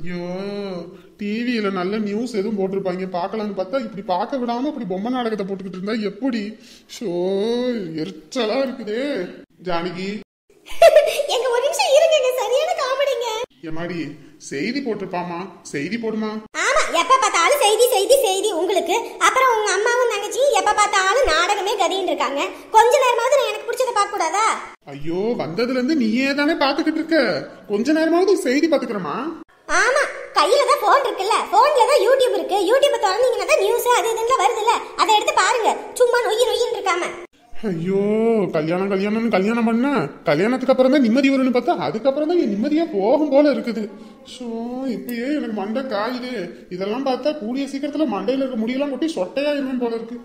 ஐயோ டிவியில நல்ல நியூஸ் எதுவும் போட்டிருப்பாங்க பார்க்கலாம்னு பார்த்தா இப்படி பார்க்க விடாம இப்படி பொம்மை நாடகத்தை போட்டுக்கிட்டு இருந்தா எப்படி ஷோ எரிச்சலா இருக்குதே ஜானகி எங்க ஒரு நிமிஷம் இருங்க சரியான காமெடிங்க எம்மாடி செய்தி போட்டிருப்பாமா செய்தி போடுமா ஆமா எப்ப பார்த்தாலும் செய்தி செய்தி செய்தி உங்களுக்கு அப்புறம் உங்க அம்மாவும் தங்கச்சியும் எப்ப பார்த்தாலும் நாடகமே கதின்னு இருக்காங்க கொஞ்ச நேரமாவது நான் எனக்கு பிடிச்சத பார்க்க கூடாதா ஐயோ வந்ததுல இருந்து நீயே தானே பாத்துக்கிட்டு இருக்க கொஞ்ச நேரமாவது செய்தி பாத்துக்கிறமா ஆமா கையில தான் போன் இருக்குல்ல போன்ல தான் யூடியூப் இருக்கு யூடியூப் திறந்தீங்கன்னா தான் நியூஸ் அது இதுன்னு வருதுல்ல அதை எடுத்து பாருங்க சும்மா நொய்யி நொய்யின்னு இருக்காம ஐயோ கல்யாணம் கல்யாணம்னு கல்யாணம் பண்ண கல்யாணத்துக்கு அப்புறம் தான் நிம்மதி வரும்னு பார்த்தா அதுக்கப்புறம் தான் என் நிம்மதியா போகும் போல இருக்குது ஷோ இப்பயே எனக்கு மண்டை காயுது இதெல்லாம் பார்த்தா கூடிய சீக்கிரத்துல மண்டையில இருக்க முடியெல்லாம் கொட்டி சொட்டையா இருவேன் போல இருக்கு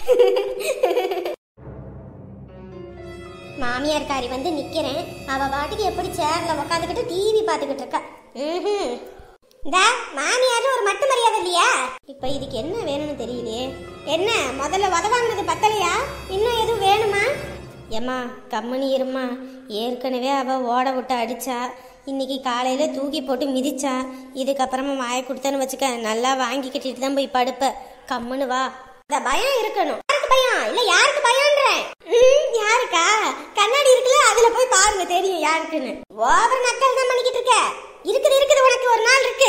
மாமியார் காரி வந்து நிக்கிறேன் அவ பாட்டுக்கு எப்படி சேர்ல உட்காந்துக்கிட்டு டிவி பார்த்துக்கிட்டு இருக்கா ம்ஹும். இந்தா மாமியார் ஒரு மட்டு மரியாதை இல்லையா இப்ப இதுக்கு என்ன வேணும்னு தெரியலையே என்ன முதல்ல உதவாங்கினது பத்தலையா இன்னும் எதுவும் வேணுமா ஏம்மா கம்மனி இருமா ஏற்கனவே அவ ஓட விட்டு அடிச்சா இன்னைக்கு காலையில தூக்கி போட்டு மிதிச்சா இதுக்கப்புறமா வாயை கொடுத்தேன்னு வச்சுக்க நல்லா வாங்கி கட்டிட்டு தான் போய் படுப்ப கம்முன்னு வா இந்த பயம் இருக்கணும் யாருக்கு பயம் இல்ல யாருக்கு பயம்ன்றேன் ம், யாருக்கா கண்ணாடி இருக்குல்ல அதுல போய் பாருங்க தெரியும் யாருக்குன்னு ஓவர் நக்கல் தான் பண்ணிக்கிட்டு இருக்க இருக்குது இருக்குது உனக்கு ஒரு நாள் இருக்கு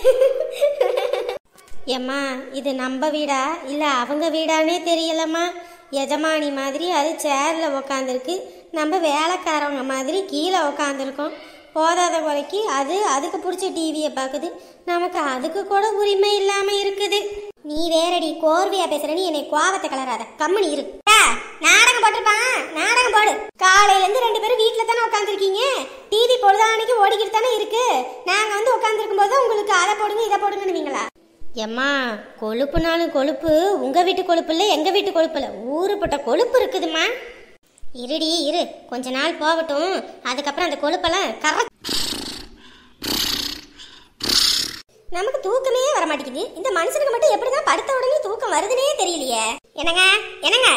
ஏம்மா இது நம்ம வீடா இல்ல அவங்க வீடானே தெரியலம்மா எஜமானி மாதிரி அது சேர்ல உக்காந்துருக்கு நம்ம வேலைக்காரவங்க மாதிரி கீழே உக்காந்துருக்கோம் போதாத குறைக்கு அது அதுக்கு பிடிச்ச டிவியை பார்க்குது நமக்கு அதுக்கு கூட உரிமை இல்லாம இருக்குது நீ வேறடி கோர்வையா பேசுற நீ என்னை கோவத்தை கலராத கம்மனி இரு ஆ, நாடகம் போட்டிருப்பான் நாடகம் போடு காலையில இருந்து ரெண்டு பேரும் வீட்ல தானே உட்காந்துருக்கீங்க டிவி பொழுதானைக்கு ஓடிக்கிட்டு தானே இருக்கு நாங்க வந்து உட்காந்துருக்கும் போது உங்களுக்கு அதை போடுங்க இதை போடுங்கன்னுவீங்களா எம்மா கொழுப்புனாலும் கொழுப்பு உங்க வீட்டு கொழுப்பு இல்ல எங்க வீட்டு கொழுப்பு இல்ல ஊருப்பட்ட கொழுப்பு இருக்குதுமா இருடி இரு கொஞ்ச நாள் போகட்டும் அதுக்கப்புறம் அந்த கொழுப்பெல்லாம் கர நமக்கு தூக்கமே வர மாட்டேங்குது இந்த மனுஷனுக்கு மட்டும் எப்படிதான் படுத்த உடனே தூக்கம் வருதுன்னே தெரியலையே என்னங்க என்னங்க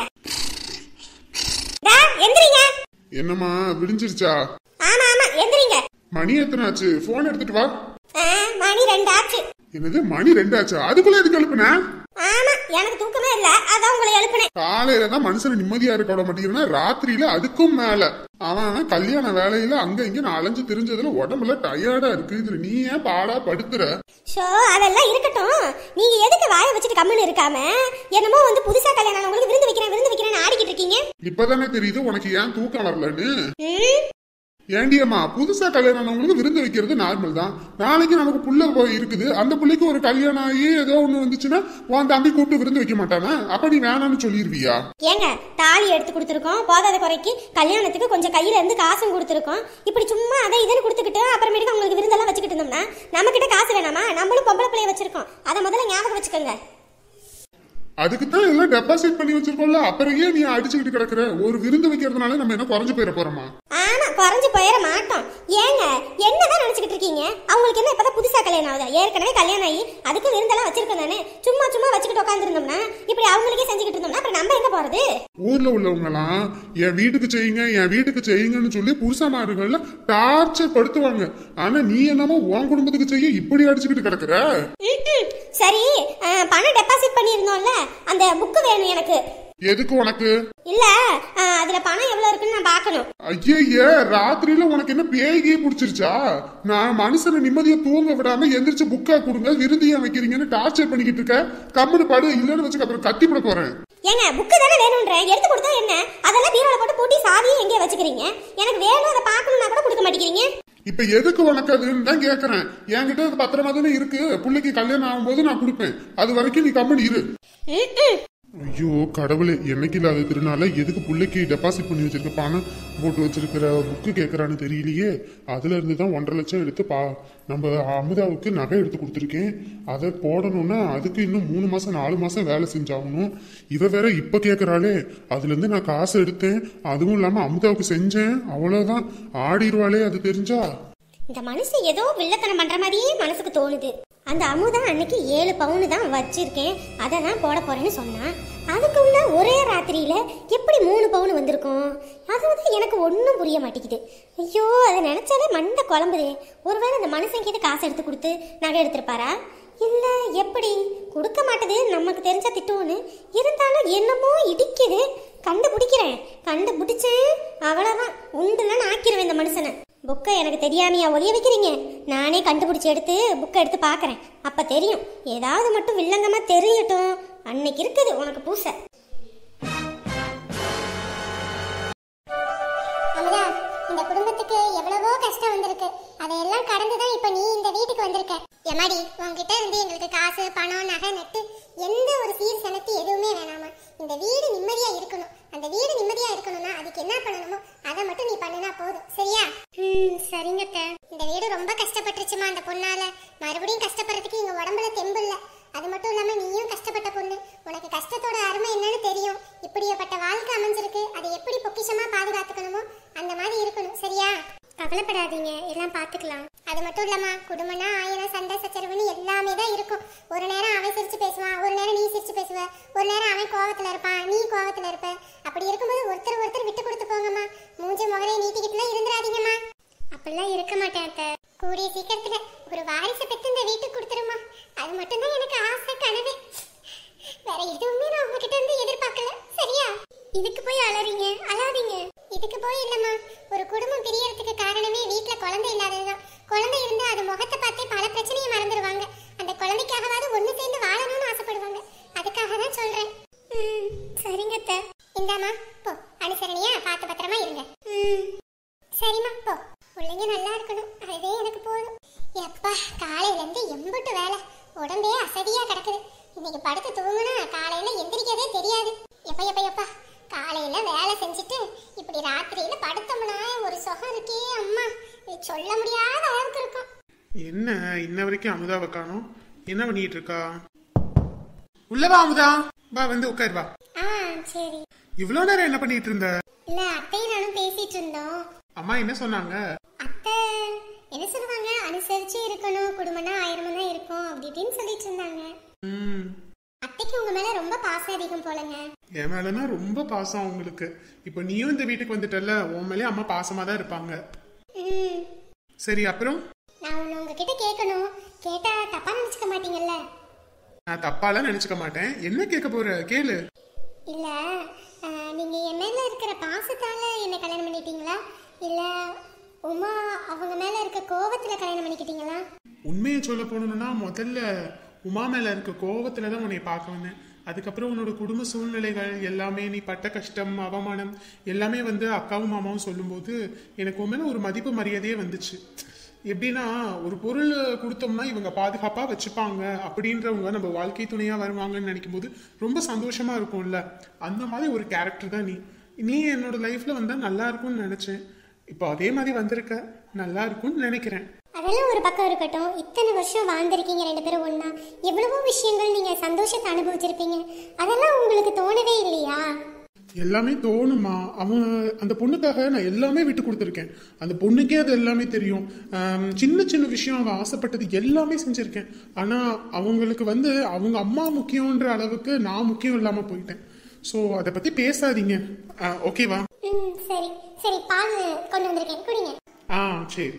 டா, எந்திரிங்க என்னம்மா விடிஞ்சிருச்சா ஆமா ஆமா எந்திரிங்க மணி எத்தனை ஆச்சு போன் எடுத்துட்டு வா ஆ, மணி ரெண்டு ஆச்சு என்னது மணி ரெண்டு ஆச்சு அதுக்குள்ள எதுக்கு எழுப்புன ஆமா எனக்கு தூக்கமே இல்ல அதான் உங்களை எழுப்புனேன் காலையில தான் மனுஷன் நிம்மதியா இருக்க விட மாட்டேங்கிறனா ராத்திரியில அதுக்கும் மேல அவன் அவன் கல்யாண வேலையில அங்க இங்க நான் அலைஞ்சு திரிஞ்சதுல உடம்புல டயர்டா இருக்கு இதுல நீ ஏன் பாடா படுத்துற ஷோ அதெல்லாம் இருக்கட்டும் நீங்க எதுக்கு வாயை வச்சுட்டு கம்முன்னு இருக்காம என்னமோ வந்து புதுசா கல்யாணம் உங்களுக்கு விருந்து வைக்கிறேன் விருந்து வைக்கிறேன்னு ஆடிக்கிட்டு இருக்கீங்க இப்பதானே தெரியுது உனக்கு ஏன் தூக்கம் வரலன்னு ம், ஏண்டியம்மா புதுசா கல்யாணம் ஆனவங்களுக்கு விருந்து வைக்கிறது நார்மல் தான் நாளைக்கு நமக்கு புள்ள போய் இருக்குது அந்த புள்ளைக்கு ஒரு கல்யாணம் ஆகி ஏதோ ஒண்ணு வந்துச்சுன்னா உன் தம்பி கூப்பிட்டு விருந்து வைக்க மாட்டானா அப்ப நீ வேணாம்னு சொல்லிருவியா ஏங்க தாலி எடுத்து கொடுத்துருக்கோம் போதாத குறைக்கு கல்யாணத்துக்கு கொஞ்சம் கையில இருந்து காசும் கொடுத்துருக்கோம் இப்படி சும்மா அதை இதுன்னு கொடுத்துக்கிட்டு அப்புறமேட்டுக்கு உங்களுக்கு விருந்தெல்லாம் வச்சுக்கிட்டு இருந்தோம்னா நம்ம கிட்ட காசு வேணாமா நம்மளும் பொம்பளை பிள்ளைய வச்சிருக்கோம் அதை முதல்ல ஞாபகம் வச்சுக்கோங்க அதுக்கு தான் எல்லாம் டெபாசிட் பண்ணி வச்சிருக்கோம்ல அப்புறம் ஏன் நீ அடிச்சுக்கிட்டு கிடக்குற ஒரு விருந்து வைக்கிறதுனால நம்ம என்ன குறைஞ்சு போயிட போறோமா ஆமா குறைஞ்சு போயிட மாட்டோம் ஏங்க என்னதான் நினைச்சுக்கிட்டு இருக்கீங்க அவங்களுக்கு என்ன இப்பதான் புதுசா கல்யாணம் ஆகுது ஏற்கனவே கல்யாணம் ஆகி அதுக்கு விருந்தெல்லாம் வச்சிருக்கோம் தானே சும்மா சும்மா வச்சுக்கிட்டு உட்காந்துருந்தோம்னா இப்படி அவங்களுக்கே செஞ்சுக்கிட்டு இருந்தோம்னா அப்புறம் நம்ம எங்க போறது ஊர்ல உள்ளவங்கலாம் என் வீட்டுக்கு செய்யுங்க என் வீட்டுக்கு செய்யுங்கன்னு சொல்லி புருஷமார்கள்ல டார்ச்சர் படுத்துவாங்க ஆனா நீ என்னமோ உன் குடும்பத்துக்கு செய்ய இப்படி அடிச்சுக்கிட்டு கிடக்குற ம்ம். சரி அஹ், பணம் டெபாசிட் பண்ணியிருந்தோம்ல அந்த புக்கு வேணும் எனக்கு எதுக்கு உனக்கு இல்ல அஹ், அதுல பணம் எவ்வளவு இருக்குன்னு நான் பார்க்கணும் ஐயே ராத்திரியில உனக்கு என்ன பேய்கே பிடிச்சிருச்சா நான் மனுஷனை நிம்மதியா தூங்க விடாம எந்திரிச்சு புக்கா கொடுங்க விருந்தியா வைக்கிறீங்கன்னு டார்ச்சர் பண்ணிக்கிட்டு இருக்க கம்முனு படு இல்லைன்னு வச்சுக்க அப்புறம் கத்தி விட போறேன் ஏங்க புக்கு தானே வேணும்ன்ற எடுத்து கொடுத்தா என்ன அதெல்லாம் பீரோல போட்டு பூட்டி சாவியை எங்கே வச்சுக்கிறீங்க எனக்கு வேணும் அதை பார்க்கணும்னா கூட கொடுக்க மாட்டேங்கிறீங்க இப்ப எதுக்கு உனக்கு அதுன்னு தான் கேக்குறேன் என்கிட்ட அது பத்திரமா தானே இருக்கு பிள்ளைக்கு கல்யாணம் ஆகும்போது நான் கொடுப்பேன் அது வரைக்கும் நீ கம்முனு இரு ம்ம். ஐயோ கடவுளே என்னைக்கு இல்லாத திருநாள எதுக்கு பிள்ளைக்கு டெபாசிட் பண்ணி வச்சிருக்க பணம் போட்டு வச்சிருக்கிற புக்கு கேட்கறான்னு தெரியலையே அதுல இருந்து தான் ஒன்றரை லட்சம் எடுத்து பா நம்ம அமுதாவுக்கு நகை எடுத்து கொடுத்துருக்கேன் அதை போடணும்னா அதுக்கு இன்னும் மூணு மாசம் நாலு மாசம் வேலை செஞ்சாகணும் இவ வேற இப்ப கேட்கறாளே அதுல இருந்து நான் காசு எடுத்தேன் அதுவும் இல்லாம அமுதாவுக்கு செஞ்சேன் அவ்வளவுதான் ஆடிடுவாளே அது தெரிஞ்சா இந்த மனுஷன் ஏதோ வில்லத்தனம் பண்ற மாதிரியே மனசுக்கு தோணுது அந்த அமுதா அன்னைக்கு ஏழு பவுனு தான் வச்சிருக்கேன் அதை தான் போட போறேன்னு சொன்னான் அதுக்குள்ள ஒரே ராத்திரியில எப்படி மூணு பவுன் வந்திருக்கும் அது வந்து எனக்கு ஒன்றும் புரிய மாட்டேங்குது ஐயோ அதை நினைச்சாலே மண்டை குழம்புதே ஒருவேளை அந்த மனுஷன் கிட்ட காசு எடுத்து கொடுத்து நகை எடுத்திருப்பாரா இல்ல எப்படி கொடுக்க மாட்டது நமக்கு தெரிஞ்ச திட்டுவோன்னு இருந்தாலும் என்னமோ இடிக்குது கண்டுபிடிக்கிறேன் கண்டுபிடிச்சேன் அவ்வளவுதான் உண்டுலாம் ஆக்கிருவேன் இந்த மனுஷனை புக்கை எனக்கு தெரியாமையா ஒளிய வைக்கிறீங்க நானே கண்டுபிடிச்சி எடுத்து புக்கை எடுத்து பார்க்கறேன் அப்ப தெரியும் ஏதாவது மட்டும் வில்லங்கமா தெரியட்டும் அன்னைக்கு இருக்குது உனக்கு பூசை அமுதா இந்த குடும்பத்துக்கு எவ்வளவோ கஷ்டம் வந்திருக்கு அதையெல்லாம் கடந்து தான் இப்போ நீ இந்த வீட்டுக்கு வந்திருக்க எமாடி உன்கிட்ட இருந்து எங்களுக்கு காசு பணம் நகை நட்டு எந்த ஒரு சீர் செலுத்தி எதுவுமே வேணாமா இந்த வீடு நிம்மதியா இருக்கணும் அந்த வீடு நிம்மதியா இருக்கணும்னா அதுக்கு என்ன பண்ணணுமோ அதை மட்டும் நீ பண்ணுனா போதும் சரியா ம் சரிங்க அத்தை. இந்த வீடு ரொம்ப கஷ்டப்பட்டுருச்சுமா அந்த பொண்ணால மறுபடியும் கஷ்டப்படுறதுக்கு எங்க உடம்புல தெம்பு இல்ல அது மட்டும் இல்லாம நீயும் கஷ்டப்பட்ட பொண்ணு உனக்கு கஷ்டத்தோட அருமை என்னன்னு தெரியும் இப்படியாப்பட்ட வாழ்க்கை அமைஞ்சிருக்கு அதை எப்படி பொக்கிஷமா பாதுகாத்துக்கணுமோ அந்த மாதிரி இருக்கணும் சரியா கவலைப்படாதீங்க எல்லாம் பார்த்துக்கலாம் அது மட்டும் இல்லம்மா குடும்பம்னா ஆயிரம் சண்டை சச்சரவுன்னு எல்லாமே தான் இருக்கும் ஒரு நேரம் அவன் சிரிச்சு பேசுவான் ஒரு நேரம் நீ சிரிச்சு பேசுவ ஒரு நேரம் அவன் கோவத்துல இருப்பான் நீ கோவத்துல இருப்ப அப்படி இருக்கும்போது ஒருத்தர் ஒருத்தர் விட்டு கொடுத்து போங்கம்மா மூஞ்சி முகரை நீட்டிக்கிட்டுலாம் இருந்துடாதீங்கம்மா அப்படிலாம் இருக்க மாட்டேன் அத்தை கூடிய சீக்கிரத்துல ஒரு வாரிசை பெற்று இந்த வீட்டுக்கு கொடுத்துருமா அது மட்டும்தான் எனக்கு ஆசை கனவே வேற எதுவுமே நான் உங்ககிட்ட இருந்து எதிர்பார்க்கல சரியா இதுக்கு போய் அலறீங்க அழாதீங்க இதுக்கு போய் இல்லம்மா ஒரு குடும்பம் பிரியறதுக்கு காரணமே வீட்ல குழந்தை இல்லாததுதான் குழந்தை இருந்தா அது முகத்தை பார்த்தே பல பிரச்சனையை மறந்துடுவாங்க அந்த குழந்தைக்காகவாவது ஒண்ணு சேர்ந்து வாழணும்னு ஆசைப்படுவாங்க அதுக்காக தான் சொல்றேன் ம், சரிங்க அத்தை இந்தாம்மா போ அனுசரணையா பார்த்து பத்திரமா இருங்க ம் சரிம்மா போ பிள்ளைங்க நல்லா இருக்கணும் அதுவே எனக்கு போதும் எப்பா காலையில இருந்து எம்புட்டு வேலை உடம்பே அசதியா கிடக்குது இன்னைக்கு படுத்து தூங்குனா காலையில எந்திரிக்கவே தெரியாது எப்ப எப்ப எப்பா காலையில வேலை செஞ்சுட்டு இப்படி ராத்திரியில படுத்தோம்னா ஒரு சுகம் இருக்கே அம்மா இது சொல்ல முடியாத அளவுக்கு இருக்கும் என்ன இன்ன வரைக்கும் அமுதாவை காணோம் என்ன பண்ணிட்டு இருக்கா உள்ள வா அமுதா வா வந்து உட்கார் வா ஆ சரி இவ்வளவு நேரம் என்ன பண்ணிட்டு இருந்த இல்ல அத்தையும் நானும் பேசிட்டு இருந்தோம் அம்மா என்ன சொன்னாங்க அத்தை என்ன சொல்லுவாங்க அனுசரிச்சு இருக்கணும் குடும்பம்னா ஆயிரமா தான் இருக்கும் அப்படி இப்படின்னு சொல்லிட்டு இருந்தாங்க ம் அத்தைக்கு உங்க மேல ரொம்ப பாசம் அதிகம் போலங்க என் மேலனா ரொம்ப பாசம் அவங்களுக்கு இப்போ நீயும் இந்த வீட்டுக்கு வந்துட்டல உன் மேலே அம்மா பாசமா தான் இருப்பாங்க ம் சரி அப்புறம் நான் ஒன்று உங்ககிட்ட கேட்கணும் கேட்டா தப்பா நினைச்சுக்க மாட்டீங்கல்ல நான் தப்பாலாம் நினைச்சுக்க மாட்டேன் என்ன கேட்க போற கேளு இல்ல அஹ், நீங்க என் மேல இருக்கிற பாசத்தால என்ன கல்யாணம் பண்ணிட்டீங்களா இல்ல உமா அவங்க மேல இருக்க கோவத்துல கல்யாணம் பண்ணிக்கிட்டீங்களா உண்மையை சொல்ல போகணும்னா முதல்ல உமா மேல இருக்க கோவத்துல தான் உன்னை பார்க்க வந்தேன் அதுக்கப்புறம் உன்னோட குடும்ப சூழ்நிலைகள் எல்லாமே நீ பட்ட கஷ்டம் அவமானம் எல்லாமே வந்து அக்காவும் மாமாவும் சொல்லும்போது எனக்கு உன் மேல ஒரு மதிப்பு மரியாதையே வந்துச்சு எப்படின்னா ஒரு பொருள் கொடுத்தோம்னா இவங்க பாதுகாப்பா வச்சுப்பாங்க அப்படின்றவங்க நம்ம வாழ்க்கை துணையா வருவாங்கன்னு நினைக்கும் போது ரொம்ப சந்தோஷமா இருக்கும்ல அந்த மாதிரி ஒரு கேரக்டர் தான் நீ நீ என்னோட லைஃப்ல வந்தா நல்லா இருக்கும்னு நினைச்சேன் இப்போ அதே மாதிரி வந்திருக்க நல்லா இருக்கும்னு நினைக்கிறேன் அதெல்லாம் ஒரு பக்கம் இருக்கட்டும் இத்தனை வருஷம் வாழ்ந்திருக்கீங்க ரெண்டு பேரும் ஒண்ணா எவ்வளவோ விஷயங்கள் நீங்க சந்தோஷத்தை அனுபவிச்சிருப்பீங்க அதெல்லாம் உங்களுக்கு தோணவே இல்லையா எல்லாமே தோணுமா அவன் அந்த பொண்ணுக்காக நான் எல்லாமே விட்டு கொடுத்துருக்கேன் அந்த பொண்ணுக்கே அது எல்லாமே தெரியும் ஆம், சின்ன சின்ன விஷயம் அவன் ஆசைப்பட்டது எல்லாமே செஞ்சிருக்கேன் ஆனா அவங்களுக்கு வந்து அவங்க அம்மா முக்கியன்ற அளவுக்கு நான் முக்கியம் இல்லாம போயிட்டேன் ஸோ அதை பத்தி பேசாதீங்க ஆ, ஓகேவா ம் சரி சரி பால் கொண்டு வந்திருக்கேன் குடிங்க ஆ சரி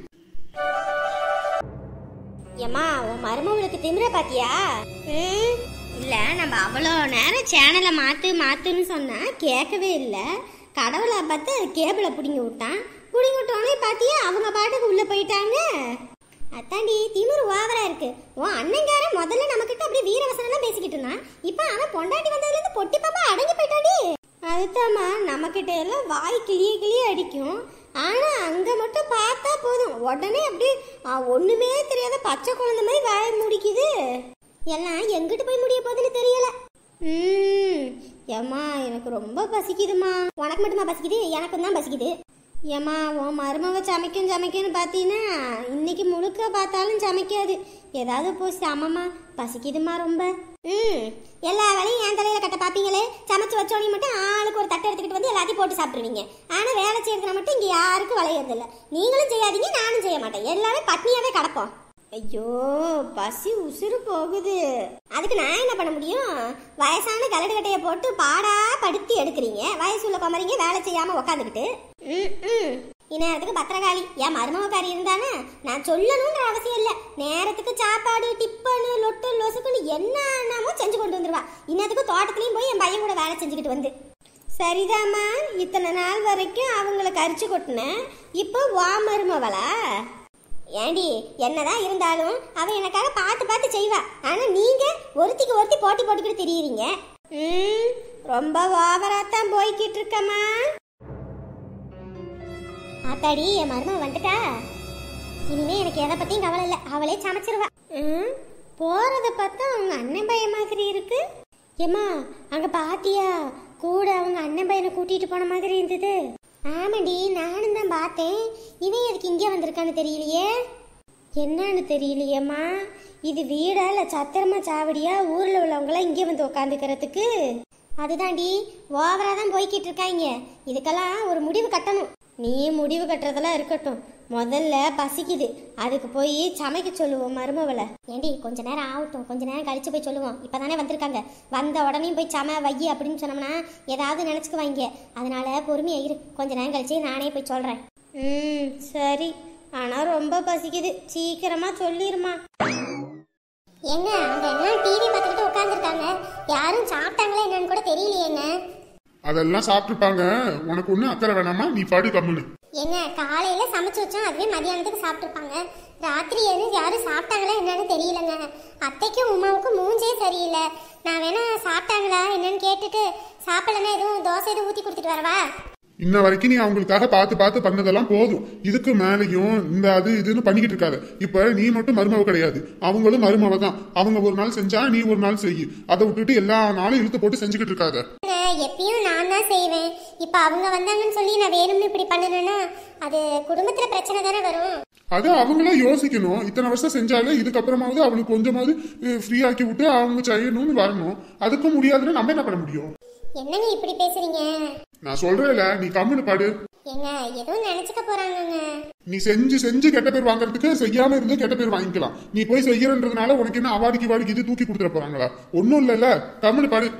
ஏம்மா உன் மருமவளுக்கு திமிர பாத்தியா ம், இல்ல நம்ம அவ்வளோ நேரம் சேனலை மாத்து மாத்துன்னு சொன்னா கேட்கவே இல்லை கடவுளை பார்த்து கேபிளை பிடுங்கி விட்டான் பிடுங்கி விட்டோன்னே பாத்தியா அவங்க பாட்டுக்கு உள்ள போயிட்டாங்க அத்தாண்டி திமிரு ஓவரா இருக்கு உன் அண்ணங்காரன் முதல்ல நம்மக்கிட்ட அப்படியே வீரவசனம் பேசிக்கிட்டு இருந்தான் இப்போ அவன் பொண்டாட்டி வந்ததுலேருந்து பொட்டி பாப்பா அடங்கி போயிட்டாடி அதுதாம்மா நம்மக்கிட்ட எல்லாம் வாய் கிளிய கிளிய அடிக்கும் ஆனா அங்க மட்டும் பார்த்தா போதும் உடனே அப்படியே ஆ, ஒண்ணுமே தெரியாத பச்சை குழந்தை மாதிரி வாய முடிக்குது எல்லாம் எங்கிட்டு போய் முடிய போகுதுன்னு தெரியல ம் ஏம்மா எனக்கு ரொம்ப பசிக்குதுமா உனக்கு மட்டுமா பசிக்குது எனக்கும் தான் பசிக்குது ஏம்மா உன் மருமவ சமைக்கும் சமைக்கும்னு பார்த்தீங்கன்னா இன்னைக்கு முழுக்க பார்த்தாலும் சமைக்காது ஏதாவது போய் சமமா பசிக்குதுமா ரொம்ப ம் எல்லா வேலையும் என் தலையில கட்ட பார்ப்பீங்களே சமைச்சு வச்சோடனே மட்டும் ஆளுக்கு ஒரு தட்டை எடுத்துக்கிட்டு வந்து எல்லாத்தையும் போட்டு சாப்பிடுவீங்க ஆனால் வேலை செய்யறதுல மட்டும் இங்கே யாருக்கும் விளையறது இல்லை நீங்களும் செய்யாதீங்க நானும் செய்ய மாட்டேன் எல்லாமே பட்னியாவே கிடப்போம் ஐயோ பசி உசுறு போகுது அதுக்கு நான் என்ன பண்ண முடியும் வயசான கலடு கட்டைய போட்டு பாடா படுத்தி எடுக்கிறீங்க வயசுள்ள குமரிங்க வேலை செய்யாம உக்காந்துக்கிட்டு ம் இந்நேரத்துக்கு பத்திரகாளி என் மருமகக்காரி இருந்தானே நான் சொல்லணுன்ற அவசியம் இல்லை நேரத்துக்கு சாப்பாடு டிப்பனு லொட்டு லொசுக்குன்னு என்னென்னமோ செஞ்சு கொண்டு வந்துருவா இன்னத்துக்கு தோட்டத்துலயும் போய் என் பையன் கூட வேலை செஞ்சுக்கிட்டு வந்து சரிதாம்மா இத்தனை நாள் வரைக்கும் அவங்கள கரிச்சு கொட்டினேன் இப்போ வா மருமவளா ஏண்டி என்னதான் இருந்தாலும் அவ எனக்காக பார்த்து பார்த்து செய்வா ஆனா நீங்க ஒருத்திக்கு ஒருத்தி போட்டி போட்டுக்கிட்டு திரியுறீங்க ம் ரொம்ப ஓவராத்தான் போய்கிட்டு இருக்கம்மா ஆத்தாடி என் மருமக வந்துட்டா இனிமே எனக்கு எதை பத்தியும் கவலை இல்லை அவளே சமைச்சிருவா ம் போறத பார்த்தா அவங்க அண்ணன் பையன் மாதிரி இருக்கு ஏம்மா அங்க பாத்தியா கூட அவங்க அண்ணன் பையனை கூட்டிட்டு போன மாதிரி இருந்தது ஆமாடி நானும் தான் பார்த்தேன் இவன் எதுக்கு இங்கே வந்திருக்கான்னு தெரியலையே என்னன்னு தெரியலையேம்மா இது வீடா இல்லை சத்திரமா சாவடியா ஊரில் உள்ளவங்களாம் இங்கே வந்து உக்காந்துக்கிறதுக்கு அதுதாண்டி ஓவரா தான் போய்கிட்டு இருக்காங்க இதுக்கெல்லாம் ஒரு முடிவு கட்டணும் நீ முடிவு கட்டுறதெல்லாம் இருக்கட்டும் முதல்ல பசிக்குது அதுக்கு போய் சமைக்க சொல்லுவோம் மருமவளை ஏண்டி கொஞ்ச நேரம் ஆகட்டும் கொஞ்ச நேரம் கழிச்சு போய் சொல்லுவோம் இப்பதானே வந்திருக்காங்க வந்த உடனே போய் சம வையி அப்படின்னு சொன்னோம்னா ஏதாவது நினச்சிக்குவாங்க அதனால பொறுமையா இரு கொஞ்ச நேரம் கழிச்சு நானே போய் சொல்றேன் ம் சரி ஆனா ரொம்ப பசிக்குது சீக்கிரமா சொல்லிருமா என்ன அங்க எல்லாம் டிவி பார்த்துக்கிட்டு உட்காந்துருக்காங்க யாரும் சாப்பிட்டாங்களா என்னன்னு கூட தெரியலையேங்க அதெல்லாம் சாப்பிட்டுருப்பாங்க உனக்கு ஒன்றும் அக்கறை வேணாமா நீ பாடு கம்முன்னு என்ன காலையில சமைச்சு வச்சோம் அதுவே மதியானத்துக்கு சாப்பிட்டுருப்பாங்க ராத்திரி எதுவும் யாரும் சாப்பிட்டாங்களா என்னன்னு தெரியலங்க அத்தைக்கும் உமாவுக்கும் மூஞ்சே சரியில்லை நான் வேணா சாப்பிட்டாங்களா என்னன்னு கேட்டுட்டு சாப்பிடலன்னா எதுவும் தோசை எதுவும் ஊற்றி கொடுத்துட்டு வரவா இன்ன வரைக்கும் நீ அவங்களுக்காக பார்த்து பார்த்து பண்ணதெல்லாம் போதும் இதுக்கு மேலேயும் இந்த அது இதுன்னு பண்ணிக்கிட்டு இருக்காத இப்ப நீ மட்டும் மருமவ கிடையாது அவங்களும் மருமவ தான் அவங்க ஒரு நாள் செஞ்சா நீ ஒரு நாள் செய்யு அதை விட்டுட்டு எல்லா நாளும் இழுத்து போட்டு செஞ்சுக்கிட்டு இருக்காத ஏங்க, எப்பயும் நான் தான் செய்வேன் இப்போ அவங்க வந்தாங்கன்னு சொல்லி நான் வேணும்னு இப்படி பண்ணணும்னா அது குடும்பத்துல பிரச்சனை தானே வரும் அது அவங்களா யோசிக்கணும் இத்தனை வருஷம் செஞ்சாலே இதுக்கப்புறமாவது அவளுக்கு கொஞ்சமாவது ஃப்ரீ ஆக்கி விட்டு அவங்க செய்யணும்னு வரணும் அதுக்கும் முடியாதுன்னு நம்ம என்ன பண்ண முடியும் என்னங்க இப்படி பேசுறீங்க நான் சொல்றேன்ல நீ கம்முன்னு பாடு ஏங்க எதுவும் நினைச்சுக்க போறாங்கங்க நீ செஞ்சு செஞ்சு கெட்ட பேர் வாங்குறதுக்கு செய்யாம இருந்து கெட்ட பேர் வாங்கிக்கலாம் நீ போய் செய்யறன்றதுனால உனக்கு என்ன அவாடிக்கு வாடிக்கு இது தூக்கி கொடுத்துட போறாங்களா ஒன்னும் இல்லைல்ல கம்முன்னு பாடு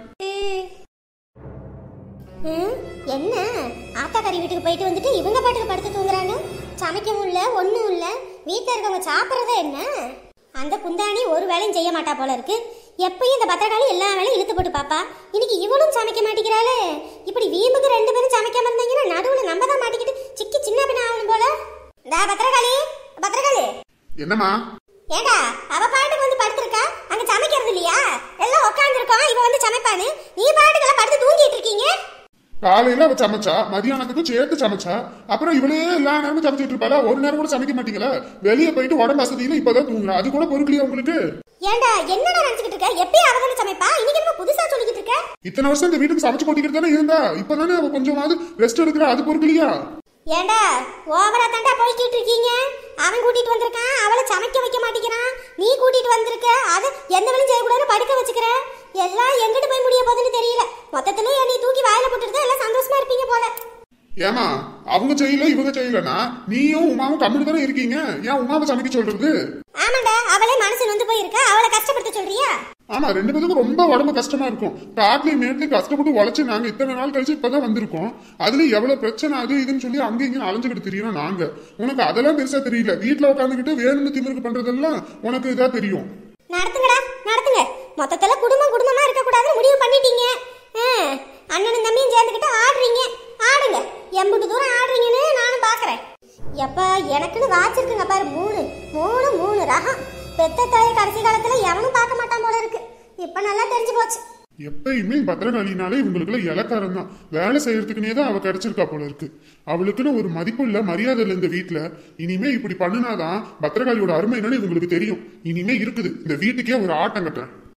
ம், என்ன ஆத்தாக்காரி வீட்டுக்கு போயிட்டு வந்துட்டு இவங்க பாட்டுக்கு படுத்து தூங்குறாங்க சமைக்கவும் இல்லை ஒன்றும் இல்லை வீட்டில் இருக்கவங்க சாப்பிட்றதே என்ன அந்த குந்தாணி ஒரு வேலையும் செய்ய மாட்டா போல இருக்கு எப்பயும் இந்த பத்திரக்காளி எல்லா வேலையும் இழுத்து போட்டு பாப்பா இன்னைக்கு இவளும் சமைக்க மாட்டேங்கிறாளே இப்படி வீம்புக்கு ரெண்டு பேரும் சமைக்காம இருந்தாங்கன்னா நடுவில் நம்ம தான் மாட்டிக்கிட்டு சிக்கி சின்ன பின்ன ஆகணும் போல இந்த பத்திரக்காளி பத்திரக்காளி என்னம்மா ஏண்டா அவ பாட்டுக்கு வந்து படுத்திருக்கா அங்க சமைக்கிறது இல்லையா எல்லாம் உட்காந்துருக்கோம் இவ வந்து சமைப்பான்னு நீ பாட்டுக்கெல்லாம் படுத்து தூங்கிட்டு இருக்கீங்க காலையில அவ சமைச்சா மதியானத்துக்கும் சேர்த்து சமைச்சா அப்புறம் இவளே எல்லா நேரமும் சமைச்சிட்டு இருப்பாளா ஒரு நேரம் கூட சமைக்க மாட்டீங்களா வெளியே போயிட்டு உடம்பு வசதியில இப்பதான் தூங்குறா அது கூட பொறுக்கலையா உங்களுக்கு ஏண்டா என்னடா நினைச்சுக்கிட்டு இருக்க எப்பயும் அவ தானே சமைப்பா இன்னைக்கு என்ன புதுசா சொல்லிக்கிட்டு இருக்க இத்தனை வருஷம் இந்த வீட்டுக்கு சமைச்சு போட்டிக்கிட்டு தானே இருந்தா இப்பதானே அவ கொஞ்சமாவது ரெஸ்ட் எடுக்கிறா அது பொறுக்கலையா ஏண்டா ஓவரா தாண்டா போய்கிட்டு இருக்கீங்க அவன் கூட்டிட்டு வந்திருக்கான் அவளை சமைக்க வைக்க மாட்டேங்கிறான் நீ கூட்டிட்டு வந்திருக்க அது எந்த வேலையும் செய்யக்கூடாதுன்னு படுக்க வச்சுக்கிற எல்லாம் எங்கிட்டு போய் முடிய போகுதுன்னு தெரியல மொத்தத்துல நீ தூக்கி வாயில போட்டுட்டு எல்லாம் சந்தோஷமா இருப்பீங்க போல ஏமா அவங்க செய்யல இவங்க செய்யலனா நீயும் உமாவும் கம்முன்னு தானே இருக்கீங்க ஏன் உமாவை சமைக்க சொல்றது ஆமாண்டா அவளே மனசு நொந்து போயிருக்கா அவளை கஷ்டப்படுத்த சொல்றியா ஆமா ரெண்டு பேத்துக்கும் ரொம்ப உடம்பு கஷ்டமா இருக்கும் காட்டுலயும் மேட்லயும் கஷ்டப்பட்டு உழைச்சு நாங்க இத்தனை நாள் கழிச்சு இப்பதான் வந்திருக்கோம் அதுல எவ்வளவு பிரச்சனை அது இதுன்னு சொல்லி அங்க இங்க அலைஞ்சுக்கிட்டு தெரியணும் நாங்க உனக்கு அதெல்லாம் பெருசா தெரியல வீட்டுல உட்காந்துக்கிட்டு வேணும்னு திமிருக்கு பண்றதெல்லாம் உனக்கு இதா தெரியும் நடத்துங்கடா நடத்துங்க மொத்தத்துல குடும்பம் குடும்பமா இருக்க கூடாதுன்னு முடிவு பண்ணிட்டீங்க ஆ, அண்ணனும் தம்பியும் சேர்ந்துக்கிட்டு ஆடுறீங்க ஆடுங்க எம்புட்டு தூரம் ஆடுறீங்கன்னு நானும் பாக்குறேன் எப்ப எனக்குன்னு வாச்சிருக்குங்க பாரு மூணு மூணு மூணு ரகம் பெத்த தாயை கடைசி காலத்துல எவனும் பார்க்க மாட்டான் போல இருக்கு இப்ப நல்லா தெரிஞ்சு போச்சு எப்பயுமே பத்திரகாளினாலே இவங்களுக்குள்ள இலக்காரம் தான் வேலை செய்யறதுக்குனே தான் அவ கிடைச்சிருக்கா போல இருக்கு அவளுக்குன்னு ஒரு மதிப்பு இல்ல மரியாதை இல்ல இந்த வீட்டுல இனிமே இப்படி பண்ணுனாதான் பத்திரகாளியோட அருமை என்னன்னு இவங்களுக்கு தெரியும் இனிமே இருக்குது இந்த வீட்டுக்கே ஒரு ஆட்டம் கட்டுறேன்